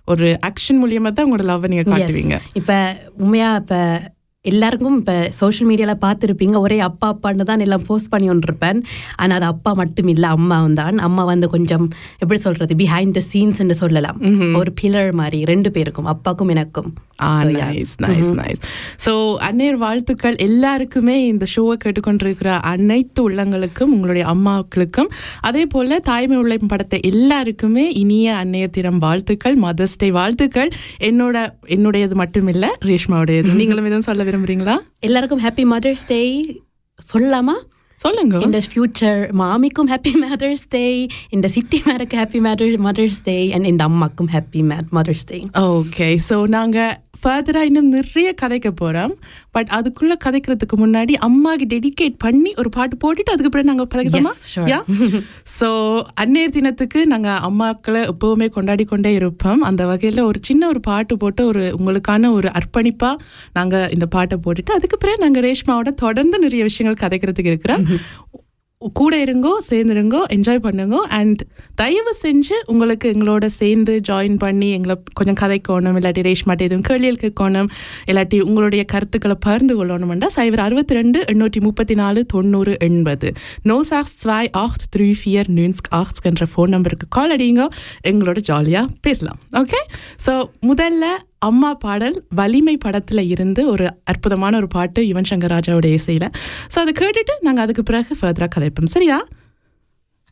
ஒரு ஆக்ஷன் மூலியமா தான் உங்களோட லவ் நீங்க காட்டுவீங்க இப்ப உண்மையா இப்ப எல்லாருக்கும் இப்போ சோஷியல் மீடியாவில் பார்த்துருப்பீங்க ஒரே அப்பா அப்பான்னு தான் எல்லாம் போஸ்ட் பண்ணி கொண்டிருப்பேன் ஆனால் அது அப்பா மட்டும் இல்லை அம்மாவும் தான் அம்மா வந்து கொஞ்சம் எப்படி சொல்றது பிஹைண்ட் த சீன்ஸ்ன்னு சொல்லலாம் ஒரு பில்லர் மாதிரி ரெண்டு பேருக்கும் அப்பாக்கும் எனக்கும் ஆ So, yeah. Nice nice nice so அன்னையர் வாழ்த்துக்கள் எல்லாருக்குமே இந்த ஷோவை கேட்டுக்கொண்டிருக்கிற அனைத்து உள்ளங்களுக்கும் உங்களுடைய அம்மாக்களுக்கும் அதே போல தாய்மை உழைப்பு படத்தை எல்லாருக்குமே இனிய அன்னையர் தினம் வாழ்த்துக்கள் மதர்ஸ் டே வாழ்த்துக்கள் என்னோட என்னுடையது மட்டும் இல்ல ரேஷ்மாவுடையது நீங்களும் எதுவும் சொல்ல விரும்புறீங்களா எல்லாருக்கும் ஹாப்பி மதர்ஸ் டே சொல்லலாமா சொல்லுங்க இந்த ஃபியூச்சர் மாமிக்கும் ஹாப்பி மதர்ஸ் டே இந்த சித்தி மேருக்கு happy mother mother's day and இந்த அம்மாக்கும் happy mother's day okay so நாங்கள் ஃபர்தராக இன்னும் நிறைய கதைக்க போகிறோம் பட் அதுக்குள்ளே கதைக்கிறதுக்கு முன்னாடி அம்மாக்கு டெடிகேட் பண்ணி ஒரு பாட்டு போட்டுட்டு அதுக்கப்புறம் நாங்கள் பதைக்கலாமா Yes, sure. யா ஸோ அன்னையர் தினத்துக்கு நாங்கள் அம்மாக்களை எப்போவுமே கொண்டாடி கொண்டே இருப்போம் அந்த வகையில் ஒரு சின்ன ஒரு பாட்டு போட்டு ஒரு உங்களுக்கான ஒரு அர்ப்பணிப்பாக நாங்கள் இந்த பாட்டை போட்டுட்டு அதுக்கு பிறகு நாங்கள் ரேஷ்மாவோட தொடர்ந்து நிறைய விஷயங்கள் கதைக்கிறதுக்கு இருக்கிறோம் கூட இருங்கோ சேர்ந்துருங்கோ என்ஜாய் பண்ணுங்க அண்ட் தயவு செஞ்சு உங்களுக்கு எங்களோட சேர்ந்து ஜாயின் பண்ணி எங்களை கொஞ்சம் கதைக்கணும் இல்லாட்டி ரேஷ்மாட்டி எதுவும் கேள்விகள் கேட்கணும் இல்லாட்டி உங்களுடைய கருத்துக்களை பகிர்ந்து கொள்ளணும்டா சைபர் அறுபத்தி ரெண்டு எண்ணூற்றி முப்பத்தி நாலு தொண்ணூறு எண்பது நோ சாக்ஸ் ஸ்வாய் ஆஹ் த்ரீ ஃபியர் நியூன்ஸ்க் ஆஹ்ஸ் என்ற ஃபோன் நம்பருக்கு கால் அடிங்க எங்களோட ஜாலியாக பேசலாம் ஓகே ஸோ முதல்ல அம்மா பாடல் வலிமை படத்துல இருந்து ஒரு அற்புதமான ஒரு பாட்டு யுவன் சங்கர் ராஜாவோட இசையில ஸோ அதை கேட்டுட்டு நாங்கள் அதுக்கு பிறகு ஃபர்தராக கதைப்போம் சரியா